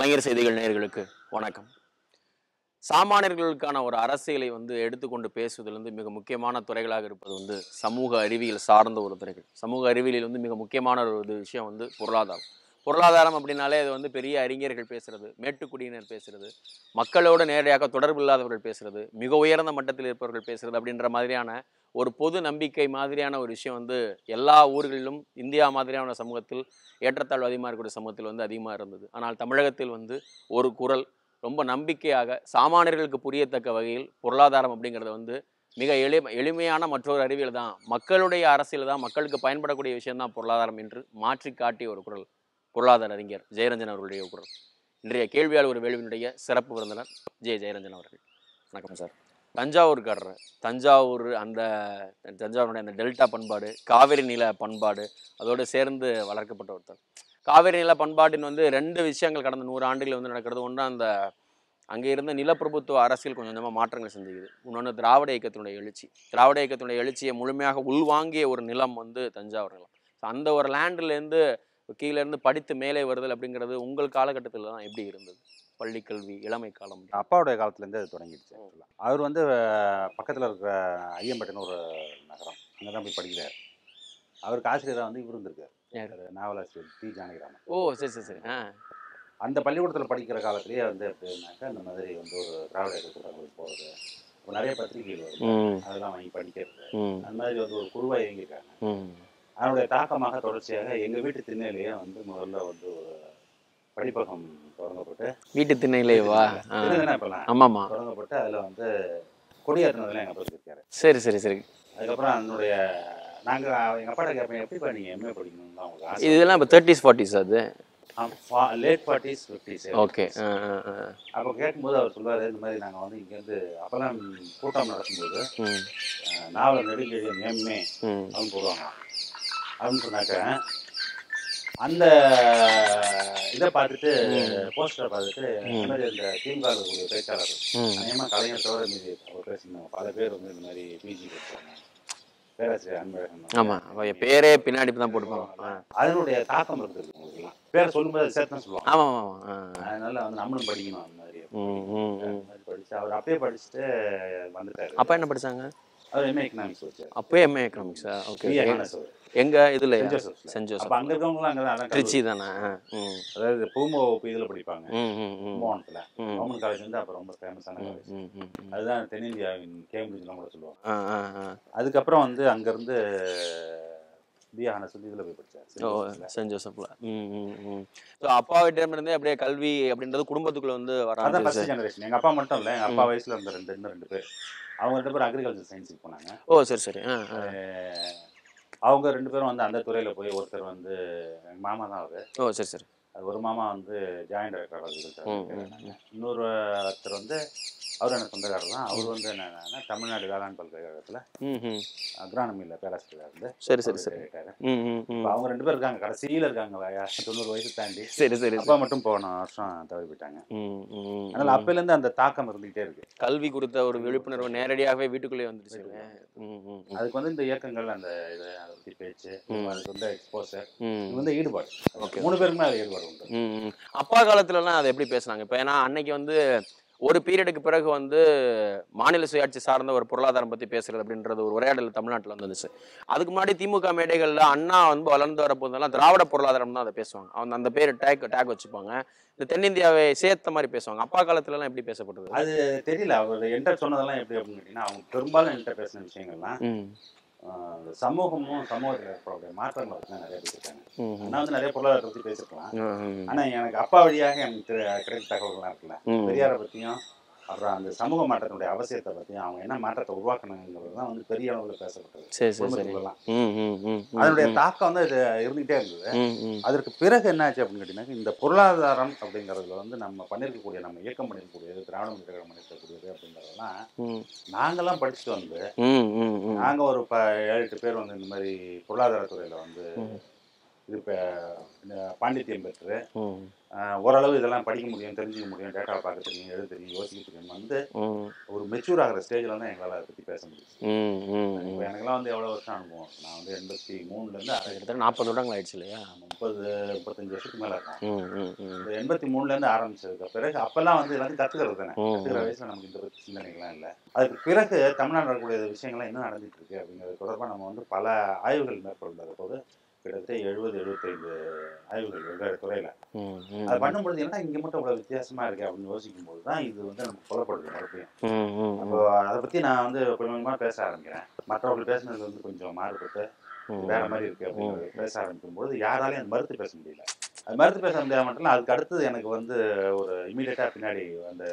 கலைஞர் செய்திகள் நேயர்களுக்கு வணக்கம் சாமானியர்களுக்கான ஒரு அரசியலை வந்து எடுத்துக்கொண்டு பேசுவதில் வந்து மிக முக்கியமான துறைகளாக இருப்பது வந்து சமூக அறிவியல் சார்ந்த ஒரு துறைகள் சமூக அறிவியலில் வந்து மிக முக்கியமான ஒரு இது விஷயம் வந்து பொருளாதாரம் பொருளாதாரம் அப்படின்னாலே அது வந்து பெரிய அறிஞர்கள் பேசுறது மேட்டுக்குடியினர் பேசுறது மக்களோட நேரடியாக தொடர்பு இல்லாதவர்கள் பேசுறது மிக உயர்ந்த மட்டத்தில் இருப்பவர்கள் பேசுறது அப்படின்ற மாதிரியான ஒரு பொது நம்பிக்கை மாதிரியான ஒரு விஷயம் வந்து எல்லா ஊர்களிலும் இந்தியா மாதிரியான சமூகத்தில் ஏற்றத்தாழ்வு அதிகமாக இருக்கக்கூடிய சமூகத்தில் வந்து அதிகமாக இருந்தது ஆனால் தமிழகத்தில் வந்து ஒரு குரல் ரொம்ப நம்பிக்கையாக சாமானியர்களுக்கு புரியத்தக்க வகையில் பொருளாதாரம் அப்படிங்கிறத வந்து மிக எளி எளிமையான மற்றொரு அறிவியல் தான் மக்களுடைய அரசியல் தான் மக்களுக்கு பயன்படக்கூடிய விஷயம் தான் பொருளாதாரம் என்று மாற்றி காட்டிய ஒரு குரல் பொருளாதார அறிஞர் ஜெயரஞ்சன் அவர்களுடைய குரல் இன்றைய கேள்வியால் ஒரு வேள்வியினுடைய சிறப்பு விருந்தினர் ஜெய ஜெயரஞ்சன் அவர்கள் வணக்கம் சார் தஞ்சாவூர்காரர் தஞ்சாவூர் அந்த தஞ்சாவூருடைய அந்த டெல்டா பண்பாடு காவிரி நில பண்பாடு அதோடு சேர்ந்து வளர்க்கப்பட்ட ஒருத்தர் காவிரி நில பண்பாட்டின் வந்து ரெண்டு விஷயங்கள் கடந்த நூறு ஆண்டுகள் வந்து நடக்கிறது ஒன்று அந்த அங்கே இருந்த நிலப்பிரபுத்துவ அரசியல் கொஞ்சம் கொஞ்சமாக மாற்றங்கள் செஞ்சுக்குது இன்னொன்று திராவிட இயக்கத்தினுடைய எழுச்சி திராவிட இயக்கத்தினுடைய எழுச்சியை முழுமையாக உள்வாங்கிய ஒரு நிலம் வந்து தஞ்சாவூர் நிலம் ஸோ அந்த ஒரு லேண்ட்லேருந்து கீழேருந்து படித்து மேலே வருதல் அப்படிங்கிறது உங்கள் காலகட்டத்தில் தான் எப்படி இருந்தது பள்ளி கல்வி இளமை காலம் அப்பாவுடைய காலத்துலேருந்து அது தொடங்கிடுச்சு ஆக்சுவலாக அவர் வந்து பக்கத்தில் இருக்கிற ஐயம்பேட்டைன்னு ஒரு நகரம் அங்கே தான் போய் படிக்கிறார் அவருக்கு ஆசிரியராக வந்து இவர் இருந்திருக்கார் யாரு? ஒரு நாவலாசிரியர் டி ஜானகிராமன் ஓ சரி சரி சரி ஆ அந்த பள்ளிக்கூடத்தில் படிக்கிற காலத்திலேயே வந்து எப்படின்னாக்கா இந்த மாதிரி வந்து ஒரு திராவிட இயக்கத்தில் போகிறது இப்போ நிறைய பத்திரிகைகள் வருது ம் அதெல்லாம் வாங்கி படிக்கிறது ம் அந்த மாதிரி வந்து ஒரு குழுவாக இயங்கியிருக்காங்க ம் அதனுடைய தாக்கமாக தொடர்ச்சியாக எங்கள் வீட்டு திண்ணையிலேயே வந்து முதல்ல வந்து ஒரு படிப்பகம் தொடங்கப்பட்டு வீட்டு திண்ணையிலேவா ஆ திருநெல்வேலி இப்பெல்லாம் ஆமாம்மா தொடங்கப்பட்டு அதில் வந்து கொடியேற்றினதுல எங்கள் அப்பா இருக்காரு சரி சரி சரி அதுக்கப்புறம் அதனுடைய நாங்கள் எங்கள் அப்பாட்ட கேட்பேன் எப்படிப்பா நீங்கள் எம்ஏ படிக்கணும்னு தான் உங்களுக்கு ஆசை இதெல்லாம் இப்போ தேர்ட்டிஸ் ஃபார்ட்டிஸ் அது லேட் ஃபார்ட்டிஸ் ஃபிஃப்டிஸ் ஓகே ஆ ஆ ஆ அப்போ கேட்கும்போது அவர் சொல்வார் இந்த மாதிரி நாங்கள் வந்து இங்கேருந்து அப்போல்லாம் கூட்டம் நடக்கும்போது ம் அஹ், நாவல் நெடுங்கெழியன் எம்ஏ ம் அப்படின்னு போடுவாங்க அப்படின்னு சொன்னாக்க அந்த இதை பார்த்துட்டு போஸ்டரை பார்த்துட்டு இந்த மாதிரி இந்த திமுக இருக்கக்கூடிய பேச்சாளர் ம் அநேகமாக கலைஞர் தவிர மீதி அவர் பேசினாங்க பல பேர் வந்து இந்த மாதிரி பிஜி படிச்சாங்க பேராசிரியர் அன்பழகன் ஆமாம் அவ பேரே பின்னாடி தான் போட்டுப்பாங்க ஆ அதனுடைய தாக்கம் இருக்குது உங்களுக்குலாம் பேரை சொல்லும்போது அது சேர்த்து சொல்லுவாங்க ஆமாம் ஆமாம் ஆ அதனால வந்து நம்மளும் படிக்கணும் அந்த மாதிரி ம் ம் அந்த ம் மாதிரி படிச்சு அவர் அப்பயே படிச்சுட்டு வந்துட்டாரு அப்பா என்ன படிச்சாங்க அவர் எம்ஏ எக்கனாமிக்ஸ் வச்சார் அப்போயே எம்ஏ எக்கனாமிக்ஸா ஓகே பிஏ ஹானஸ் அவர் எங்க இதுல சென்ட் ஜோசப்ஸ்ல. சென்ட் ஜோசப் அப்போ அங்கே இருக்கவங்களாம் அங்கே தான் திருச்சி தானே ஆ, ம் அதாவது பூமோ இதில் படிப்பாங்க ம் ம் ம் கும்பகோணத்தில் ம் கவர்மெண்ட் காலேஜ் வந்து அப்போ ரொம்ப ஃபேமஸான ம் காலேஜ் ம் ம் ம். அதுதான் தென்னிந்தியாவின் கேம்பிரிட்ஜ்லாம் கூட சொல்லுவாங்க ஆ ஆ ஆ அதுக்கப்புறம் வந்து அங்கேருந்து பிஏ ஹானஸ் வந்து இதில் போய் படித்தார் சென்ட் ஓ ஜோசப்ஸ்ல. சென்ட் ஜோசப்ல ம் ம் ம் ஸோ அப்பா வீட்டில இருந்தே அப்படியே கல்வி அப்படின்றது குடும்பத்துக்குள்ள வந்து வர அதான் ஆரம்பிச்சிருச்சு ஃபர்ஸ்ட் ஜெனரேஷன் எங்கள் அப்பா மட்டும் இல்லை எங்கள் அப்பா வயசுல இருந்த ரெண்டு இன்னும் ரெண்டு பேர் அவங்க ரெண்டு பேரும் அக்ரிகல்ச்சர் சயின்ஸுக்கு போனாங்க ஓ சரி சரி ஆ ஆ அஹ் அவங்க ரெண்டு பேரும் வந்து அந்த துறையில் போய் ஒருத்தர் வந்து எங்கள் மாமா தான் அவர் ஓ சரி சரி அது ஒரு மாமா வந்து ஜாயின்ட் டைரக்டர் ம், ம், அக்ரிகல்ச்சர் இன்னொரு ஒருத்தர் வந்து அவர் எனக்கு சொந்தக்காரர் தான் அவர் வந்து என்னன்னா தமிழ்நாடு வேளாண் பல்கலைக்கழகத்தில் ம் ம் அக்ரானமியில் பேராசிரியர் இருந்து சரி சரி சரி ரிட்டையர் ம் ம் ம் இப்போ அவங்க ரெண்டு பேர் இருக்காங்க கடைசியில் இருக்காங்க வய- தொண்ணூறு வயசு தாண்டி சரி சரி அப்பா மட்டும் போன வருஷம் தவறி போயிட்டாங்க ம் ம் அதனால அப்பையிலேருந்து அந்த தாக்கம் இருந்துகிட்டே இருக்கு கல்வி குறித்த ஒரு விழிப்புணர்வு நேரடியாகவே வீட்டுக்குள்ளே வந்துருச்சு ம் ம் ம் அதுக்கு வந்து இந்த இயக்கங்கள் அந்த இது அதை பற்றி பேச்சு ம். அதுக்கு வந்து எக்ஸ்போசர் ம் இது வந்து ஈடுபாடு Okay. மூணு பேருக்குமே அது ஈடுபாடு உண்டு ம், ம். அப்பா காலத்துலலாம் அதை எப்படி பேசுனாங்க இப்போ ஏன்னா அன்னைக்கு வந்து ஒரு பீரியடுக்கு பிறகு வந்து மாநில சுயாட்சி சார்ந்த ஒரு பொருளாதாரம் பத்தி பேசுறது அப்படின்றது ஒரு உரையாடல் தமிழ்நாட்டில் வந்துச்சு அதுக்கு முன்னாடி திமுக மேடைகள்ல அண்ணா வந்து வளர்ந்து வரப்போதெல்லாம் திராவிட பொருளாதாரம் தான் அதை பேசுவாங்க அவங்க அந்த பேர் டேக் டேக் வச்சுப்பாங்க இந்த தென்னிந்தியாவை சேர்த்த மாதிரி பேசுவாங்க அப்பா காலத்துலலாம் எப்படி பேசப்படுது அது தெரியல அவர் என்கிட்ட சொன்னதெல்லாம் எப்படி அப்படின்னு கேட்டிங்கன்னா அவங்க பெரும்பாலும் என்கிட்ட பேசின விஷயங்கள்லாம் ம் ஆஹ், சமூகமும் சமூகத்தில் இருக்கக்கூடிய மாற்றங்களை பற்றி தான் நிறைய பேசியிருக்காங்க ம், ம். நான் வந்து நிறைய பொருளாதாரத்தை பற்றி பேசிருக்கலாம் ம், ம். ஆனால் எனக்கு அப்பா வழியாக எனக்கு தெ- கிடைத்த தகவல்கள்லாம் இருக்குல்ல ம். பெரியாரை பற்றியும் அப்புறம் அந்த சமூக மாற்றத்தினுடைய அவசியத்தை பற்றியும் அவங்க என்ன மாற்றத்தை உருவாக்கணுங்கிறது தான் வந்து பெரிய அளவில் பேசப்பட்டது சரி சரி சரி குடும்பத்துக்குள்ளலாம் ம் ம் ம் ம், அதனுடைய ம். தாக்கம் வந்து இது இருந்துகிட்டே இருந்தது ம், ம். அதற்கு பிறகு என்ன ஆச்சு அப்படின்னு கேட்டிங்கன்னா இந்த பொருளாதாரம் அப்படிங்கிறதுல வந்து நம்ம பண்ணியிருக்கக்கூடிய நம்ம இயக்கம் பண்ணியிருக்கக்கூடியது திராவிட முன்னேற்ற கழகம் பண்ணியிருக்கக்கூடியது அப்படிங்கிறதெல்லாம் ம், நாங்கெல்லாம் படிச்சுட்டு வந்து ம், ம், ம். நாங்கள் ஒரு ப ஏழு எட்டு பேர் வந்து இந்த மாதிரி பொருளாதாரத்துறையில் வந்து ம். இது இப்போ பாண்டித்யம் பெற்று ம் ஆஹ், ஓரளவு இதெல்லாம் படிக்க முடியும் தெரிஞ்சுக்க முடியும் டேட்டாவை பார்க்க தெரியும் எழுத தெரியும் யோசிக்க தெரியும் வந்து ம் ஒரு மெச்சூர் ஆகிற ஸ்டேஜில் தான் எங்களால் அதை பற்றி பேச முடியும் ம் ம் இப்போ எனக்கெல்லாம் வந்து எவ்வளோ வருஷம் அனுபவம் நான் வந்து எண்பத்தி மூணுலேருந்து கிட்டத்தட்ட நாற்பது வருடங்கள் ஆயிடுச்சு இல்லையா முப்பது முப்பத்தஞ்சு வருஷத்துக்கு மேலே இருக்கும் ம் ம் ம் இந்த எண்பத்தி மூணுலேருந்து ஆரம்பிச்சதுக்கு பிறகு அப்போல்லாம் வந்து எல்லாத்தையும் கற்றுக்கிறது தானே ம், கற்றுக்கிற வயசில் நமக்கு இந்த பற்றி சிந்தனைகள்லாம் இல்லை அதுக்கு பிறகு தமிழ்நாடு நடக்கக்கூடிய விஷயங்கள்லாம் இன்னும் நடந்துட்டு இருக்கு அப்படிங்கிறது தொடர்பாக நம்ம வந்து பல ஆய்வுகள் மேற்கொண்டது போது கிட்டத்தட்ட எழுபது எழுபத்தைந்து ஆய்வுகள் வெவ்வேறு துறையில் ம் ம் அது பண்ணும்பொழுது என்ன இங்கே மட்டும் இவ்வளோ வித்தியாசமாக இருக்கு அப்படின்னு யோசிக்கும் போது தான் இது வந்து நமக்கு புலப்படுது மறுபடியும் ம் ம் அப்போ அதை பற்றி நான் வந்து கொஞ்சம் கொஞ்சமாக பேச ஆரம்பிக்கிறேன் மற்றவர்கள் பேசுனது வந்து கொஞ்சம் மாறுபட்டு ம் வேற மாதிரி இருக்கு அப்படிங்கிறது பேச ஆரம்பிக்கும் போது யாராலையும் அது மறுத்து பேச முடியல அது மறுத்து பேச முடியாத மட்டும் இல்ல, அதுக்கு அடுத்தது எனக்கு வந்து ஒரு இமீடியட்டாக பின்னாடி அந்த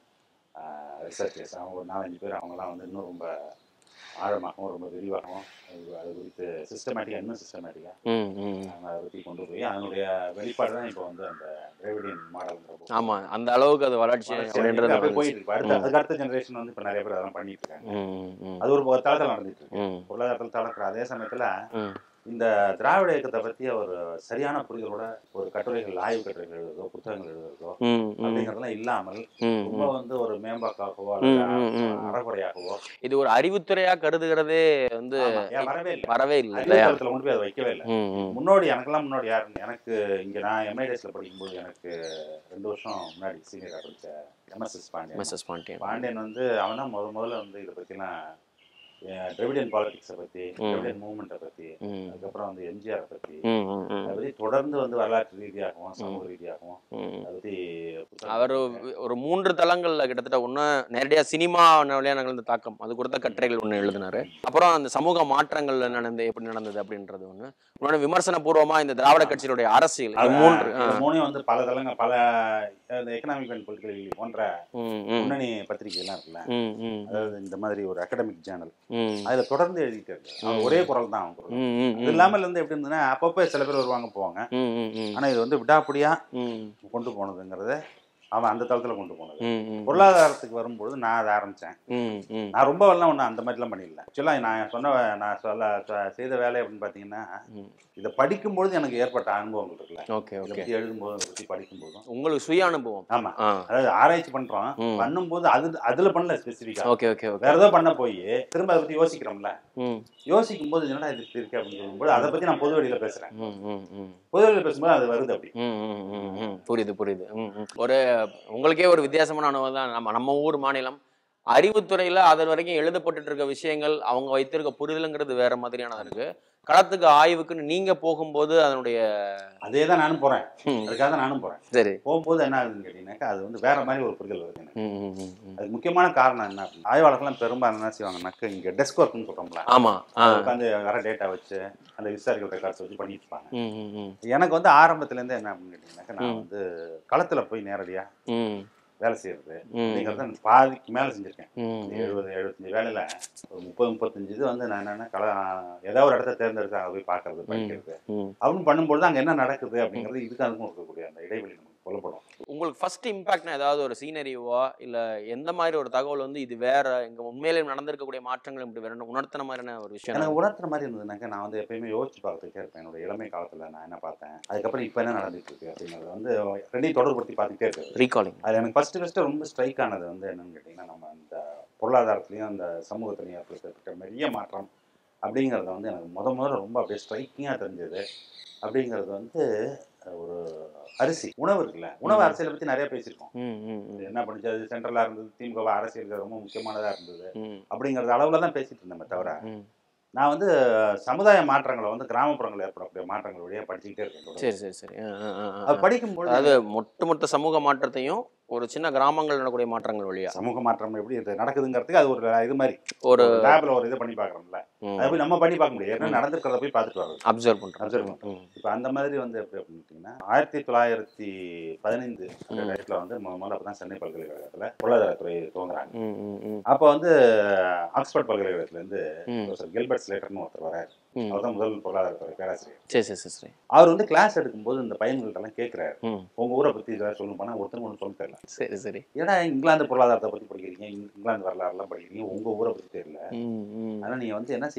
ரிசர்ச்சர்ஸ் அவங்க ஒரு நாலஞ்சு பேர் அவங்கலாம் வந்து இன்னும் ரொம்ப ஆழமாகவும் ரொம்ப விரிவாகவும் அது அது குறித்து சிஸ்டமேட்டிக்காக இன்னும் சிஸ்டமேட்டிக்காக ம் ம் அதை பற்றி கொண்டு போய் அதனுடைய வெளிப்பாடு தான் இப்போ வந்து அந்த திராவிடியன் மாடல்ங்கிற ஆமா அந்த அளவுக்கு அது வளர்ச்சி அப்படின்றது அப்படியே வந்துச்சு. போயிட்டு இருக்கு அடுத்த ம். அதுக்கு அடுத்த ஜெனரேஷன் வந்து இப்போ நிறைய பேர் அதெல்லாம் பண்ணிட்டு இருக்காங்க ம் ம் ம் அது ஒரு தளத்தில் நடந்துட்டு இருக்கு ம் பொருளாதாரத்தில் தளக்கிற அதே சமயத்தில் ம் இந்த திராவிட இயக்கத்தை பற்றிய ஒரு சரியான புரிதலோட ஒரு கட்டுரைகள் ஆய்வு கட்டுரைகள் எழுதுறதோ புத்தகங்கள் எழுதுறதோ ம் ம் அப்படிங்கிறதெல்லாம் இல்லாமல் ம் ரொம்ப ம் வந்து ஒரு மேம்பாக்காகவோ ம், ம், அல்லது ம். அறகுறையாகவோ இது ஒரு அறிவுத்துறையா கருதுகிறதே வந்து ஆமா, ஏன் வரவே இல்லை வரவே இல்லை இல்லையா அறிவுத்தளத்தில் கொண்டு போய் அதை வைக்கவே இல்லை ம் ம் முன்னோடி எனக்கெல்லாம் முன்னாடி யாருன்னு எனக்கு இங்கே நான் எம்ஐடிஎஸ்ல படிக்கும்போது எனக்கு ரெண்டு வருஷம் முன்னாடி சீனியர் படித்த எம்எஸ்எஸ் பாண்டியன் மிஸ்ஸஸ் பாண்டியன் பாண்டியன் வந்து அவன் தான் முத முதல்ல வந்து இதை பற்றிலாம் திராவிடியன் பாலிடிக்ஸை பற்றி திராவிடியன் மூவ்மெண்ட்டை பற்றி ம் அதுக்கப்புறம் வந்து எம்ஜிஆரை பற்றி ம் ம் ம் அதை பற்றி தொடர்ந்து வந்து வரலாற்று ரீதியாகவும் சமூக ரீதியாகவும் ம் அதை பற்றி அவர் ஒரு மூன்று தளங்கள்ல கிட்டத்தட்ட ஒன்று நேரடியா சினிமா வழியா நிகழ்ந்த தாக்கம் அது கொடுத்த கட்டுரைகள் ஒன்று எழுதினாரு அப்புறம் அந்த சமூக மாற்றங்கள்ல நடந்து எப்படி நடந்தது அப்படின்றது ஒன்று இன்னொன்று விமர்சன பூர்வமா இந்த திராவிட கட்சியினுடைய அரசியல் இது மூன்று ஆ. இந்த மூணையும் வந்து பல தளங்கள் பல இந்த எக்கனாமிக் அண்ட் பொலிட்டிக்கல் போன்ற ம் ம் முன்னணி பத்திரிகைலாம் இருக்குல்ல ம் ம் அதாவது இந்த மாதிரி ஒரு அகடமிக் ஜேர்னல் ம் அதுல தொடர்ந்து எழுதிட்டு இருக்கு அவன் ஒரே குரல் தான் அவன் குரல் ம் ம் அது இல்லாமல் இருந்து எப்படி இருந்ததுன்னா அப்பப்போ சில பேர் வருவாங்க போவாங்க ம் ம் ம் ஆனா இது வந்து விடாப்பிடியா ம் கொண்டு போனதுங்கிறத அவன் அந்த தளத்துல கொண்டு போனது ம் ம் பொருளாதாரத்துக்கு வரும்பொழுது நான் அதை ஆரம்பிச்சேன் ம் ம் நான் ரொம்ப எல்லாம் ஒன்றும் அந்த மாதிரிலாம் பண்ணிடல ஆக்சுவலாக நான் சொன்ன வே- நான் சொல்ல சொ- செய்த வேலை அப்படின்னு பார்த்தீங்கன்னா ம் இதை படிக்கும்பொழுது எனக்கு ஏற்பட்ட அனுபவங்கள் இருக்குல்ல ஓகே இதை ஓகே பற்றி எழுதும்போது அதை பற்றி படிக்கும்போதும் உங்களுக்கு சுய அனுபவம் ஆமா ஆ அதாவது ஆராய்ச்சி பண்றோம் ம். பண்ணும்போது அது அதுல பண்ணல ஸ்பெசிஃபிக்கா ஓகே ஓகே ஓகே வேற ஏதோ பண்ண போய் திரும்ப அதை பத்தி யோசிக்கிறோம்ல ம் யோசிக்கும் போது என்னடா இது இப்படி இருக்கு அப்படின்னு சொல்லும்போது அதை பத்தி நான் பொது வெளியில பேசுறேன் ம் ம் ம் பொது வெளியில பேசும்போது அது வருது அப்படி ம், ம், ம், ம். புரியுது புரியுது ம், ம். ஒரு உங்களுக்கே ஒரு வித்தியாசமான அனுபவம் தான் நம்ம நம்ம ஊர் மாநிலம் அறிவுத்துறையில அது வரைக்கும் எழுதப்பட்டுட்டு இருக்க விஷயங்கள் அவங்க வைத்திருக்க புரிதலுங்கிறது வேற மாதிரியானதா இருக்கு களத்துக்கு ஆய்வுக்குன்னு நீங்க போகும்போது அதனுடைய அதே தான் நானும் போறேன் ம், அதுக்காக தான் நானும் போறேன் சரி போகும்போது என்ன ஆகுதுன்னு கேட்டீங்கன்னாக்கா அது வந்து வேற மாதிரி ஒரு புரிதல் வருது எனக்கு ம், ம், ம், ம். அதுக்கு முக்கியமான காரணம் என்ன அப்படின்னா ஆய்வாளர்கள்லாம் பெரும்பாலும் என்ன செய்வாங்கன்னாக்கா இங்க டெஸ்க் ஒர்க்னு சொல்றோம்ல ஆமா ஆ. உட்காந்து வர டேட்டா வச்சு அந்த விசாரிக்கிற ரெக்கார்ட்ஸ் வச்சு பண்ணிட்டு இருப்பாங்க ம், ம், ம். எனக்கு வந்து ஆரம்பத்துல இருந்தே என்ன அப்படின்னு கேட்டீங்கன்னாக்கா நான் ம். வந்து களத்துல போய் நேரடியா ம், வேலை செய்யறது ம், அப்படிங்கிறத நான் பாதிக்கு மேல செஞ்சிருக்கேன் ம், இந்த ம். எழுபது எழுபத்தஞ்சு வேலையில ஒரு முப்பது முப்பத்தஞ்சு இது வந்து நான் என்னன்னா கல ஏதாவது ஒரு இடத்த தேர்ந்தெடுத்து அங்கே போய் பார்க்கறது படிக்கிறது ம். அப்படின்னு பண்ணும்பொழுது அங்க என்ன நடக்குது அப்படிங்கிறது இதுக்கு அதுக்கும் இருக்கக்கூடிய அந்த இடைவெளி நமக்கு புலப்படும் உங்களுக்கு ஃபர்ஸ்ட் இம்பாக்ட்னா ஏதாவது ஒரு சீனரியோவா இல்ல எந்த மாதிரி ஒரு தகவல் வந்து இது வேற இங்க உண்மையிலே நடந்திருக்கக்கூடிய மாற்றங்கள் இப்படி வேற உணர்த்தின மாதிரியான ஒரு விஷயம் எனக்கு உணர்த்துற மாதிரி இருந்ததுனாக்கா நான் வந்து எப்பயுமே யோசிச்சு பார்த்துட்டே இருப்பேன் என்னோட இளமை காலத்துல நான் என்ன பார்த்தேன் அதுக்கப்புறம் இப்போ என்ன நடந்துட்டு இருக்கு அப்படிங்கிறது வந்து ரெண்டையும் தொடர்புபடுத்தி பார்த்துட்டே இருக்கு ரீகாலிங் அது எனக்கு ஃபர்ஸ்ட் ஃபர்ஸ்ட் ரொம்ப ஸ்ட்ரைக் ஆனது வந்து என்னன்னு கேட்டிங்கன்னா நம்ம அந்த பொருளாதாரத்துலையும் அந்த சமூகத்திலையும் ஏற்பட்ட பெரிய மாற்றம் அப்படிங்கிறத வந்து எனக்கு முத முதல்ல ரொம்ப அப்படியே ஸ்ட்ரைக்கிங்காக தெரிஞ்சது அப்படிங்கிறது வந்து ஒரு அரிசி உணவு இருக்குல்ல உணவு ம். அரசியலை பற்றி நிறைய பேசியிருக்கோம் ம் ம் ம் இது என்ன பண்ணுச்சு அது சென்ட்ரலாக இருந்தது திமுக அரசியல் ரொம்ப முக்கியமானதாக இருந்தது ம் அப்படிங்கிறது அளவில் தான் பேசிட்டு இருந்தேன் தவிர ம் நான் வந்து சமுதாய மாற்றங்களை வந்து கிராமப்புறங்களில் ஏற்படக்கூடிய மாற்றங்கள் வழியாக படிச்சுக்கிட்டே இருக்கேன் தொடர்ந்து. சரி சரி சரி ஆ, ஆ, ஆ, ஆ. அது படிக்கும்போது அதாவது ஒட்டுமொத்த சமூக மாற்றத்தையும் ஒரு சின்ன கிராமங்கள் நடக்கூடிய மாற்றங்கள் வழியா சமூக மாற்றம் எப்படி இது நடக்குதுங்கிறதுக்கு அது ஒரு இது மாதிரி ஒரு லேப்ல ஒரு இது பண்ணி பார்க்குறோம்ல அதை போய் நம்ம பண்ணி பார்க்க முடியாது என்ன நடந்திருக்கிறத போய் பார்த்துட்டு வர்றது அப்சர்வ் பண்றோம் Observe ம், இப்போ அந்த மாதிரி வந்து எப்படி அப்படின்னு பார்த்தீங்கன்னா ஆயிரத்தி தொள்ளாயிரத்தி பதினைந்து அந்த டயத்தில் வந்து முத முதல்ல அப்போ தான் சென்னை பல்கலைக்கழகத்தில் பொருளாதாரத்துறை துவங்குறாங்க ம், ம், ம், அப்போ வந்து ஆக்ஸ்போர்ட் பல்கலைக்கழகத்துலேருந்து ம், ப்ரொஃபசர் கில்பர்ட் ஸ்லேட்டர்னு ஒருத்தர் வராரு ம். அவர் தான் முதல் பொருளாதாரத்துறை பேராசிரியர் சரி சரி சரி சரி அவர் வந்து கிளாஸ் எடுக்கும்போது இந்த பையன்கள்ட்ட எல்லாம் கேட்குறாரு ம், உங்க ஊரை பற்றி இதெல்லாம் சொல்லணும் போனால் ஒருத்தருக்கு ஒன்று சொல்ல தெரியல சரி சரி ஏன்னா இங்கிலாந்து பொருளாதாரத்தை பற்றி படிக்கிறீங்க இங்~ இங்கிலாந்து வரலாறுலாம் படிக்கிறீங்க உங்க ஊரை பற்றி தெரியல ம், ம், ஆனால் நீங்கள் வந்து என்ன செய்யுங்க அப்படின்னு கேட்டீங்கன்னா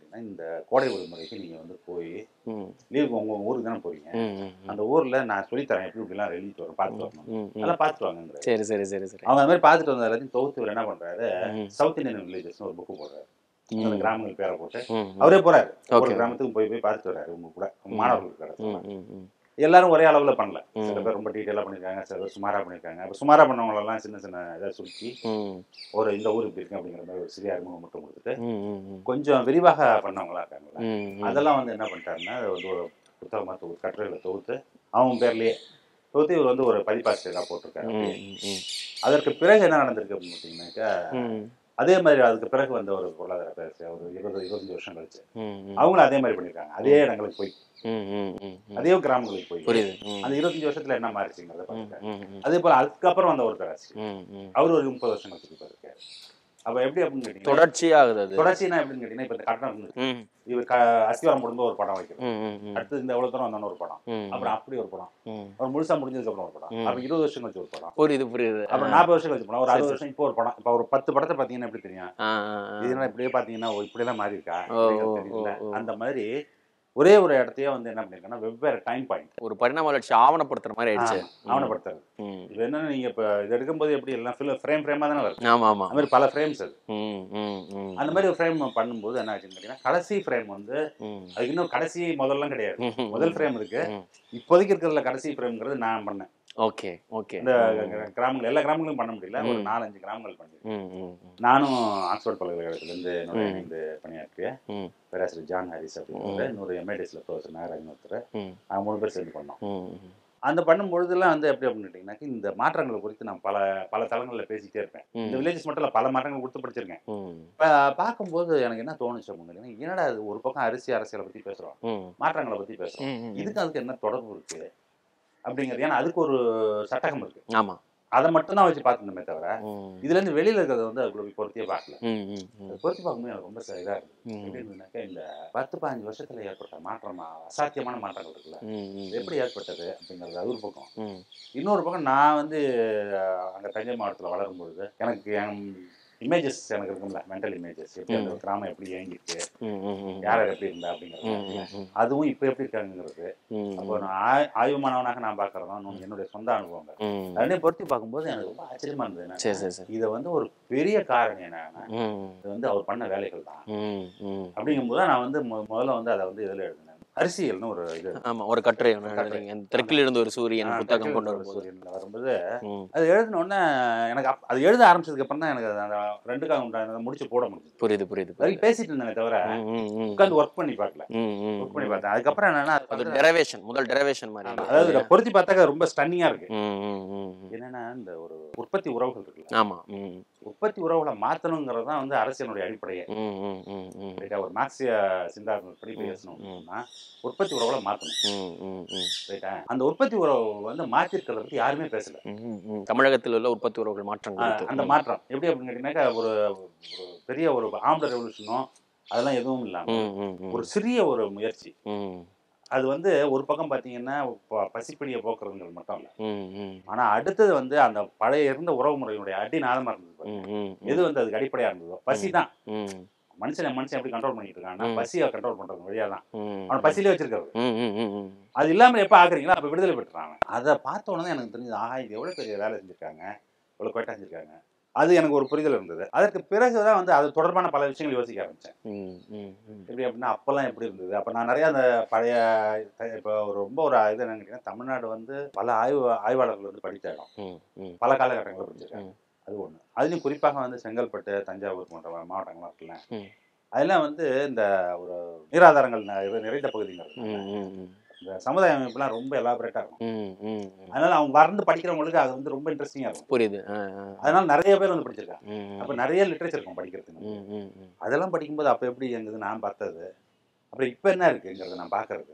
கேட்டிங்கன்னா இந்த கோடை விடுமுறைக்கு நீங்கள் வந்து போய் ம் லீவுக்கு உங்கள் ஊருக்கு தானே போறீங்க ம் ம் ம் அந்த ஊரில் நான் சொல்லித்தரேன் எப்படி இப்படிலாம் எழுதிட்டு வரும் பார்த்துட்டு வரணும் ம் ம் அதெல்லாம் பார்த்துட்டு வாங்கங்கிறாரு சரி சரி சரி சரி அவங்க அது மாதிரி பார்த்துட்டு வந்த எல்லாத்தையும் தொகுத்து இவர் என்ன பண்ணுறாரு ம் சவுத் இந்தியன் வில்லேஜஸ்னு ஒரு புக்கு போடுறாரு அந்த ம் கிராமங்கள் பேரை போட்டு ம் அவரே போறாரு ஒரு ஓகே கிராமத்துக்கு போய் போய் பார்த்துட்டு வர்றாரு உங்க கூட மாணவர்கள் இருக்காரு ம் ம் ம் எல்லாரும் ஒரே அளவுல பண்ணல ம். சில பேர் ரொம்ப டீட்டெயிலாக பண்ணியிருக்காங்க சில பேர் சுமாரா பண்ணியிருக்காங்க அப்போ சுமாரா பண்ணவங்களெல்லாம் சின்ன சின்ன இதை சுருக்கி ம் ஒரு இந்த ஊர் இப்படி இருக்கு அப்படிங்கிற மாதிரி ஒரு சிறிய அறிமுகம் மட்டும் கொடுத்துட்டு ம் ம் ம் கொஞ்சம் விரிவாக பண்ணவங்களா இருக்காங்கல்ல ம் ம் அதெல்லாம் வந்து என்ன பண்ணிட்டாருன்னா அது வந்து ஒரு புத்தகமாக தொகுத்து கட்டுரையில் தொகுத்து அவன் பேர்லயே தொகுத்து இவர் வந்து ஒரு பதிப்பாசிரியராக போட்டிருக்காரு ம் ம் ம் அதற்கு பிறகு என்ன நடந்திருக்கு அப்படின்னு பார்த்தீங்கன்னாக்கா ம் அதே மாதிரி அதுக்கு பிறகு வந்த ஒரு பொருளாதார பேச ஒரு இருபது இருபத்தஞ்சு வருஷம் கழிச்சு ம் ம் அவங்களும் அதே மாதிரி பண்ணியிருக்காங்க அதே இடங்களுக்கு போய் ம் ம் ம் ம் அதே கிராமங்களுக்கு போய் புரியுது ம் அந்த இருபத்தஞ்சு வருஷத்துல என்ன மாறிச்சுங்கிறத ம் பார்த்துருக்காங்க ம் ம் அதே போல அதுக்கப்புறம் வந்த ஒரு பேராசி ம் ம் அவர் ஒரு முப்பது வருஷம் கழிச்சு இருக்காரு அப்ப எப்படி அப்படின்னு கேட்டீங்கன்னா தொடர்ச்சியாகுது அது தொடர்ச்சினா எப்படின்னு கேட்டீங்கன்னா இப்ப இந்த கட்டணம் இருந்து ம் இவர் க அஸ்திவாரம் முடிஞ்சு ஒரு படம் வைக்கிறோம் ம் ம் ம் அடுத்து இந்த எவ்வளவு தூரம் வந்தோன்னு ஒரு படம் ம் அப்புறம் அப்படி ஒரு படம் ம் அப்புறம் முழுசா முடிஞ்சதுக்கு அப்புறம் ஒரு படம் ம். அப்புறம் இருபது வருஷம் கழிச்சு ஒரு படம் புரியுது புரியுது அப்புறம் நாற்பது வருஷம் கழிச்சு படம் ஒரு சரி, அறுபது சரி. வருஷம் இப்போ ஒரு படம் இப்போ ஒரு பத்து படத்தை பார்த்தீங்கன்னா எப்படி தெரியும் ஆ ஆ ஆ. இதெல்லாம் இப்படியே பார்த்தீங்கன்னா ஓ, இப்படியெல்லாம் மாறி இருக்கா ஓ, அப்படிங்கிறது ஓ, தெரியல ஓ, ஓ. அந்த மாதிரி ஒரே ஒரு இடத்தையே வந்து என்ன பண்ணிருக்கேன்னா வெவ்வேறு டைம் பாயிண்ட் ஒரு பரிணாம வளர்ச்சி ஆவணப்படுத்துற மாதிரி ஆயிடுச்சு ஆவணப்படுத்துறது ம் இது என்னன்னா நீங்க இப்போ இது எடுக்கும்போது எப்படி எல்லாம் ஃப்ரேம் ஃப்ரேமாக தானே வருது ஆமா ஆமா அந்த மாதிரி பல ஃப்ரேம்ஸ் அது ம் ம் ம் அந்த மாதிரி ஒரு ஃப்ரேம் பண்ணும்போது என்ன ஆச்சுன்னு கேட்டீங்கன்னா கடைசி ஃப்ரேம் வந்து ம் அதுக்கு இன்னும் கடைசி முதல்லாம் கிடையாது ம், ம், முதல் ஃப்ரேம் இருக்கு ம். இப்போதைக்கு இருக்கிறதுல கடைசி ஃப்ரேம்ங்கிறது நான் பண்ணேன் ஓகே ஓகே இந்த கிராமங்கள் எல்லா கிராமங்களும் பண்ண முடியல ஒரு ம். நாலஞ்சு கிராமங்கள் பண்ணிருக்கேன் ம் ம் ம் நானும் ஆக்ஸ்போர்ட் பல்கலைக்கழகத்திலேருந்து என்னோட ம். இணைந்து பணியாற்றிய ம். பேராசிரியர் ஜான் ஹாரிஸ் அப்படிங்கிற இன்னொரு எம்ஐடிஎஸ்ல ப்ரொஃபஸர் நாகராஜன் ஒருத்தர் ம் அவங்க மூணு பேர் சேர்ந்து பண்ணோம் ம் ம் அந்த பண்ணும்பொழுதுலாம் வந்து எப்படி அப்படின்னு கேட்டிங்கன்னாக்கா இந்த மாற்றங்களை குறித்து நான் பல பல தளங்களில் பேசிக்கிட்டே இருப்பேன் இந்த ம் வில்லேஜஸ் மட்டும் இல்லை பல மாற்றங்கள் கொடுத்து படிச்சிருக்கேன் ம் இப்போ பார்க்கும்போது எனக்கு என்ன தோணுச்சு அப்படின்னு கேட்டீங்கன்னா, என்னடா அது ஒரு பக்கம் அரிசி அரசியலை பற்றி பேசுகிறோம் ம் மாற்றங்களை பற்றி பேசுகிறோம் ம், ம், ம். இதுக்கு அதுக்கு என்ன தொடர்பு இருக்கு அப்படிங்கிறது ஏன்னா அதுக்கு ஒரு சட்டகம் இருக்கு ஆமா அதை மட்டும் தான் வச்சு பார்த்துருந்தோமே தவிர ம் இதுல இருந்து வெளியில இருக்கிறத வந்து அதுக்குள்ள போய் பொருத்தியே பார்க்கல ம் ம் ம் அது பொருத்தி பார்க்கும்போது எனக்கு ரொம்ப இதா இருக்கு ம் எப்படி இருந்ததுனாக்கா இந்த பத்து பதினஞ்சு வருஷத்துல ஏற்பட்ட மாற்றம் அசாத்தியமான மாற்றங்கள் இருக்குல்ல ம் ம் இது எப்படி ஏற்பட்டது அப்படிங்கிறது அது ஒரு பக்கம் ம் இன்னொரு பக்கம் நான் வந்து அஹ், அங்க தஞ்சை மாவட்டத்துல வளரும் பொழுது எனக்கு என் இமேஜஸ் எனக்கு இருக்கும்ல மென்டல் இமேஜஸ் எப்படி அந்த ம். கிராமம் எப்படி இயங்கிருக்கு ம் ம் ம் யார் யார் எப்படி இருந்தா ம் அப்படிங்கிறது ம் ம் அதுவும் இப்போ எப்படி இருக்காங்கிறது ம் அப்போ நான் ஆய்- ஆய்வு மாணவனாக நான் பார்க்கறதும் இன்னொன்னு என்னுடைய சொந்த அனுபவங்கள் ம் ரெண்டையும் பொருத்தி பார்க்கும்போது எனக்கு ரொம்ப ஆச்சரியமா இருந்தது என்னன்னா, சரி சரி சரி இதை வந்து ஒரு பெரிய காரணம் என்னன்னா ம் இது வந்து அவர் பண்ண வேலைகள் தான் ம் ம் அப்படிங்கும்போது தான் நான் வந்து மு- முதல்ல வந்து அதை வந்து இதில் எழுதினேன் அரசியல்னு ஒரு இது ஆமா ஒரு கட்டுரை ஒன்று கட்டுரை. எழுதுனீங்க அந்த தெற்கில் இருந்து ஒரு சூரியன் ஆ, புத்தகம் கொண்டு ஒரு வரும்போது சூரியன்ல வரும்போது ம் அது எழுதின உடனே எனக்கு அப்- அது எழுத ஆரம்பிச்சதுக்கு அப்புறம் தான் எனக்கு அது அந்த ரெண்டுக்காக உண்டான முடிச்சு போட முடிஞ்சது புரியுது புரியுது புரியுது வரைக்கும் பேசிட்டு இருந்தேனே தவிர ம் ம் ம் உட்காந்து ஒர்க் பண்ணி பார்க்கல ம் ம் ஒர்க் பண்ணி பார்த்தேன் அதுக்கப்புறம் என்னன்னா அது அது வந்து- டெரவேஷன் முதல் டெரவேஷன் மாதிரி ஆமா, அதாவது இதை பொருத்தி பார்த்தாக்க ரொம்ப ஸ்டன்னிங்கா இருக்கு ம் ம் ம் ம். என்னன்னா இந்த ஒரு உற்பத்தி உறவுகள் இருக்குல்ல ஆமா ம் உற்பத்தி உறவுகளை மாத்தணுங்கிறது தான் வந்து அரசியலுடைய அடிப்படையே ம் ம் ம் ம் ரைட்டா ஒரு மார்க்சிய சிந்தாந்தப்படி ம், பேசணும் ம். அப்படின்னா உற்பத்தி உறவுகளை மாத்தணும் ம் ம் ம் ரைட்டா அந்த உற்பத்தி உறவு வந்து மாற்றிருக்கிறத பத்தி யாருமே பேசல ம், ம், ம். தமிழகத்தில் உள்ள உற்பத்தி உறவுகள் மாற்றம் ஆ, குறித்து அந்த ம். மாற்றம் எப்படி அப்படின்னு கேட்டீங்கன்னாக்கா ஒரு ஒரு பெரிய ஒரு ஆம்பளை ரெவல்யூஷனோ அதெல்லாம் எதுவும் இல்லாம ம், ம், ம். ஒரு சிறிய ஒரு முயற்சி ம், அது வந்து ஒரு பக்கம் பார்த்தீங்கன்னா ப- பசிப்பிடியை போக்குறதுங்கிறது மட்டும் இல்லை ம், ம். ஆனா அடுத்தது வந்து அந்த பழைய இருந்த உறவு முறையினுடைய அடி நாதமா இருந்தது பாருங்க. ம், ம், எது வந்து அதுக்கு அடிப்படையா இருந்ததோ பசி தான் ம், மனுஷனை மனுஷன் எப்படி கண்ட்ரோல் பண்ணிட்டு இருக்காங்கன்னா ம். பசியை கண்ட்ரோல் பண்றது வழியா தான் ம். அவன் பசியிலே வச்சிருக்கிறது ம், ம், ம், ம். அது இல்லாம எப்ப ஆக்குறீங்களோ அப்ப விடுதலை பெற்றுறான் அவன். அதை பார்த்த உடனே எனக்கு தெரிஞ்சது ஆஹா இது எவ்வளவு பெரிய வேலை செஞ்சிருக்காங்க எவ்வளவு கொட்டா செஞ்சிருக்காங்க அது எனக்கு ஒரு புரிதல் இருந்தது அதற்கு பிறகுதான் வந்து அது தொடர்பான பல விஷயங்கள் யோசிக்க ஆரம்பிச்சேன் ம், ம், ம். எப்படி அப்படின்னா அப்பெல்லாம் எப்படி இருந்தது அப்ப நான் நிறைய அந்த பழைய இப்போ ஒரு ரொம்ப ஒரு இது என்னன்னு கேட்டீங்கன்னா தமிழ்நாடு வந்து பல ஆய்வு ஆய்வாளர்கள் வந்து படித்த இடம் ம், ம். பல காலகட்டங்களில் படிச்சிருக்காங்க ம். அது ஒண்ணு அதுலயும் குறிப்பாக வந்து செங்கல்பட்டு தஞ்சாவூர் போன்ற மாவட்டங்கள்லாம் இருக்குல்ல ம். அதெல்லாம் வந்து இந்த ஒரு நீராதாரங்கள் ந- இது நிறைந்த பகுதிங்கிறது ம், ம், ம். இந்த சமுதாய அமைப்புலாம் ரொம்ப எலாபரேட்டா இருக்கும் ம், ம், ம். அதனால அவங்க வறந்து படிக்கிறவங்களுக்கு அது வந்து ரொம்ப இன்ட்ரெஸ்டிங்கா இருக்கும் புரியுது ஆ, ஆ. அதனால நிறைய பேர் வந்து படிச்சிருக்காங்க ம், அப்ப நிறைய லிட்ரேச்சர் இருக்கும் படிக்கிறதுக்கு ம், ம், ம். அதெல்லாம் படிக்கும்போது அப்ப எப்படி இருந்தது நான் பார்த்தது அப்புறம் இப்ப என்ன இருக்குங்கிறத நான் பார்க்கறது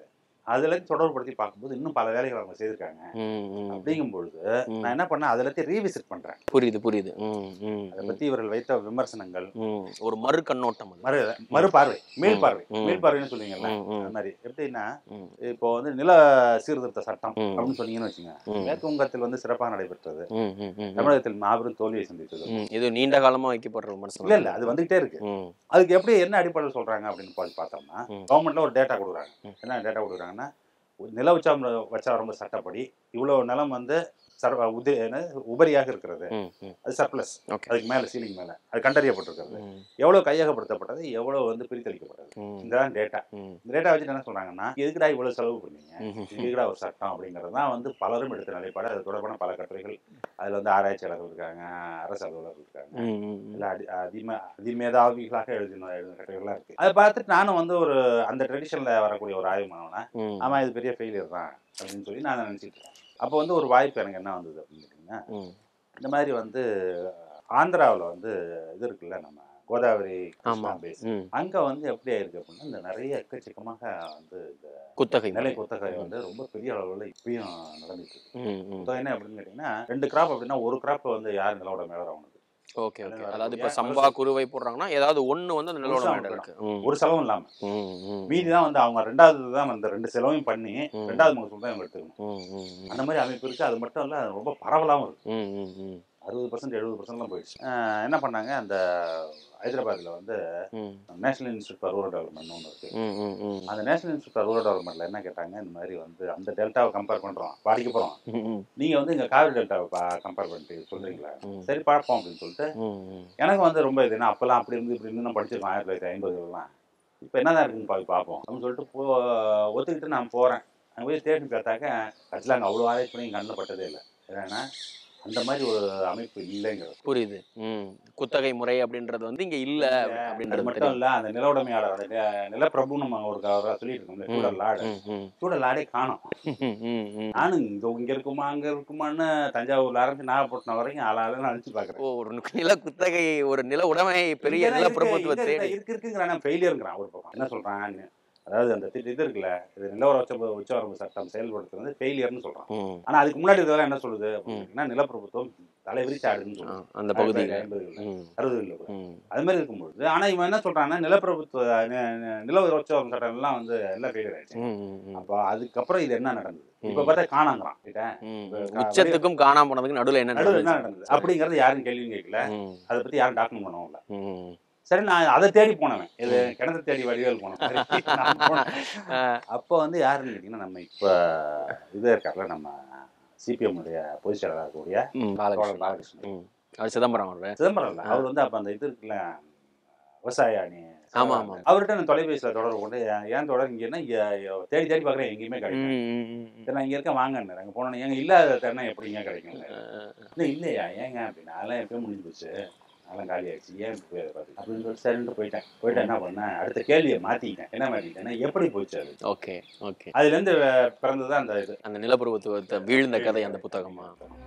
அதுல இருந்து தொடர்புபடுத்தி பார்க்கும்போது இன்னும் பல வேலைகள் அவங்க செய்திருக்காங்க ம், ம். அப்படிங்கும் பொழுது ம். நான் என்ன பண்ணேன் அதுல இருந்து ரீவிசிட் பண்றேன் புரியுது புரியுது ம், ம், அதை ம். பத்தி இவர்கள் வைத்த விமர்சனங்கள் ம். ஒரு மறு கண்ணோட்டம் அது மறு மறுபார்வை மீள் பார்வை ம். மீள் பார்வைன்னு சொல்லுவீங்கல்ல ம், ம், அது மாதிரி எப்படின்னா ம், இப்போ வந்து நில சீர்திருத்த சட்டம் ம். அப்படின்னு சொன்னீங்கன்னு வச்சுங்க ம். மேற்கு வங்கத்தில் வந்து சிறப்பாக நடைபெற்றது ம், ம், ம், ம். தமிழகத்தில் மாபெரும் தோல்வியை சந்தித்தது ம். இது நீண்ட காலமா வைக்கப்படுற விமர்சனம் இல்ல இல்ல அது வந்துகிட்டே இருக்கு ம், அதுக்கு எப்படி என்ன அடிப்படையில் சொல்றாங்க அப்படின்னு பார்த்து பார்த்தோம்னா ம். கவர்மெண்ட்ல ஒரு டேட்டா கொடுக்குறாங்க ம். என்ன டேட்டா கொடுக்குறாங்கன்னா நில உச்சாம் வச்சாரம்ப சட்டப்படி இவ்வளவு நிலம் வந்து சர்வ உதி என்ன, உபரியாக இருக்கிறது ம், ம். அது சர்ப்ளஸ் ஓகே அதுக்கு மேல சீலிங் மேல அது கண்டறியப்பட்டிருக்கிறது ம், எவ்வளவு கையகப்படுத்தப்பட்டது எவ்வளவு வந்து பிரித்தளிக்கப்பட்டது ம், இதுதான் டேட்டா ம், இந்த டேட்டா வச்சுட்டு என்ன சொல்றாங்கன்னா எதுக்குடா இவ்வளவு செலவு பண்ணீங்க ம், ம். இதுக்குடா ஒரு சட்டம் அப்படிங்கிறது தான் வந்து பலரும் எடுத்த நிலைப்பாடு அது தொடர்பான பல கட்டுரைகள் அதுல வந்து ஆராய்ச்சியாளர்கள் இருக்காங்க அரசு அலுவலர்கள் இருக்காங்க ம், ம், ம். இல்ல அடி அதிம அதிமேதாவிகளாக எழுதின எழுதின கட்டுரைகள்லாம் இருக்கு அதை பார்த்துட்டு நானும் வந்து ஒரு அந்த ட்ரெடிஷன்ல வரக்கூடிய ஒரு ஆய்வு மாணவனா ம், ஆமா இது பெரிய ஃபெயிலியர் தான் அப்படின்னு சொல்லி நான் நினைச்சிட்டு இருக்கேன் அப்போ வந்து ஒரு வாய்ப்பு எனக்கு என்ன வந்தது அப்படின்னு கேட்டிங்கன்னா ம். இந்த மாதிரி வந்து ஆந்திராவில் வந்து இது இருக்குல்ல நம்ம கோதாவரி ஆமா. கிருஷ்ணா பேஸ் ம். அங்க வந்து எப்படி ஆயிருக்கு அப்படின்னா இந்த நிறைய எக்கச்சக்கமாக வந்து இந்த குத்தகை நிலை குத்தகை வந்து ரொம்ப பெரிய அளவில் இப்பயும் நடந்துட்டு இருக்கு ம், ம். குத்தகை என்ன அப்படின்னு கேட்டிங்கன்னா ரெண்டு கிராப் அப்படின்னா ஒரு கிராப் வந்து யார் நிலவோட மேலே அவனுக்கு ஓகே ஓகே நிலம் அதாவது இப்ப வரக்கூடிய சம்பா குருவை போடுறாங்கன்னா ஏதாவது ஒண்ணு வந்து அந்த நிலோட முழுசா மேல இருக்கு ம், ஒரு செலவும் இல்லாம ம், ம், மீதி தான் வந்து அவங்க ரெண்டாவது தான் அந்த ரெண்டு செலவையும் பண்ணி ம். ரெண்டாவது மகசூல் தான் இவங்க எடுத்துக்கணும் ம், ம், ம். அந்த மாதிரி அமைப்பு இருக்கு அது மட்டும் இல்ல அது ரொம்ப பரவலாகவும் இருக்கு ம், ம், ம். அறுபது பர்சன்ட் எழுபது பர்சன்ட்லாம் போயிடுச்சு ஆஹ் என்ன பண்ணாங்க அந்த ஹைதராபாத்ல வந்து ம், national institute for rural development ஒன்று இருக்கு ம், ம், ம். அந்த நேஷனல் இன்ஸ்டியூட் ஃபார் ரூரல் டெவலப்மெண்ட்ல என்ன கேட்டாங்க இந்த மாதிரி வந்து அந்த டெல்டாவை கம்பேர் பண்றோம் பாதிக்க போறோம் ம், ம், நீங்க வந்து இங்க காவிரி டெல்டாவை கம்பேர் பண்ணிட்டு சொல்றீங்களா ம். சரி பார்ப்போம் அப்படின்னு சொல்லிட்டு ம், ம். எனக்கு வந்து ரொம்ப இது என்ன அப்பெல்லாம் அப்படி இருந்து இப்படி இருந்து நான் படிச்சிருக்கேன் ஆயிரத்தி தொள்ளாயிரத்தி ஐம்பதுலாம் இப்போ என்னதான் இருக்குன்னு பாவி பார்ப்போம் அப்படின்னு சொல்லிட்டு போ ஒத்துக்கிட்டு நான் போகிறேன் அங்கே போய் தேடி பார்த்தாக்க கட்சியில் அங்கே அவ்வளோ ஆராய்ச்சி பண்ணி என் கண்ணில் பட்டதே இல்லை ஏன்னா அந்த மாதிரி ஒரு அமைப்பு இல்லைங்கிறது புரியுது ம் குத்தகை முறை அப்படின்றது வந்து இங்க இல்ல அது அப்படின்றது மட்டும் தெரியும் இல்லை அந்த நில உடைமையாளர் அந்த நி- நிலப்பிரபு நம்ம ஒரு அவராக சொல்லிட்டு இருக்கோம் சூழல் லாடு ம், ம், சூழல் லாடே காணும் ம், ம், ம். நானும் இங்கே இங்கே இருக்குமா அங்கே இருக்குமான்னு தஞ்சாவூர்ல ஆரம்பிச்சு நாகப்பட்டினம் வரைக்கும் ஆளாளுன்னு அழிச்சு பார்க்குறேன் ஓ ஒரு நில குத்தகை ஒரு நில உடைமை பெரிய நில பிரபுத்துவத்தை இருக்கு இருக்குங்கிறான் ஃபெயிலியர்ங்கிறான் ஒரு பக்கம் என்ன சொல்றான் அதாவது அந்த திட்டு இது இருக்குல்ல இது நிலவர உச்ச உச்சவரம்பு சட்டம் செயல்படுத்துறது வந்து ஃபெயிலியர்னு சொல்றான் ம், ஆனா அதுக்கு முன்னாடி இதெல்லாம் என்ன சொல்லுது அப்படின்னா நிலப்பிரபுத்துவம் தலைவிரிச்சு ஆடுதுன்னு ஆ, சொல்லுது அந்த பகுதி ஐம்பதுகளில் ம், அறுபதுகளில் கூட ம், அது மாதிரி இருக்கும்பொழுது ஆனா இவன் என்ன சொல்றான்னா நிலப்பிரபுத்துவ நி- நி- நில உச்சவரம்பு சட்டம் எல்லாம் வந்து எல்லாம் ஃபெயிலியர் ஆயிடுச்சு ம், ம், ம். அப்போ அதுக்கப்புறம் இது என்ன நடந்தது இப்ப ம். பார்த்தா காணாங்கிறான் கிட்ட ம், இப்ப ம். உச்சத்துக்கும் காணாம போனதுக்கு நடுவுல என்ன நடுவில் என்ன நடந்துச்சு? நடந்தது அப்படிங்கறது யாரும் கேள்வியும் கேட்கல ம், அதை பத்தி யாரும் டாக்குமெண்ட் பண்ணவும் இல்லை ம். சரி நான் அதை தேடி போனவன் இது கிணத்து தேடி வடிவேல் போன மாதிரி நான் போனேன். ஆ, அப்போ வந்து யாருன்னு கேட்டிங்கன்னா நம்ம இப்போ இது இருக்கார்ல நம்ம சிபிஎம் உடைய பொதுச் செயலாளர் இருக்கக்கூடிய ம், தோழர் பாலகிருஷ்ணன் பாலகிருஷ்ணன் ம். அவர் சிதம்பரம் அவரு சிதம்பரம் இல்லை அவர் வந்து அப்போ அந்த இது இருக்குல்ல விவசாய அணி ஆமா, ஆமா. அவர்கிட்ட நான் தொலைபேசியில் தொடர்பு கொண்டு ஏன் ஏன் தொடர் இங்கே என்ன இங்க தேடி தேடி பார்க்குறேன் எங்கேயுமே கிடைக்கும் ம், ம், ம், ம். சரி நான் இங்கே இருக்கேன் வாங்கன்னு அங்கே போனோன்னே எங்க இல்லாத தருணம் எப்படிங்க கிடைக்கும் ஆ, இல்லை இல்லையா ஏங்க அப்படின்னா அதெல்லாம் எப்பயும் முடிஞ்சு போச்சு அதெல்லாம் காலி ஆயிடுச்சு ஏன் இப்படி போய் பார்த்து அப்படின்னு சொல்லி சரின்ட்டு போயிட்டேன் போயிட்டு என்ன பண்ணேன் அடுத்த கேள்வியை மாற்றிக்கிட்டேன் என்ன மாற்றிக்கிட்டேன்னா எப்படி போச்சு அது ஓகே ஓகே அதுலேருந்து பிறந்தது அந்த இது அந்த நிலப்பிரபுத்துவத்தை வீழ்ந்த கதை அந்த புத்தகமா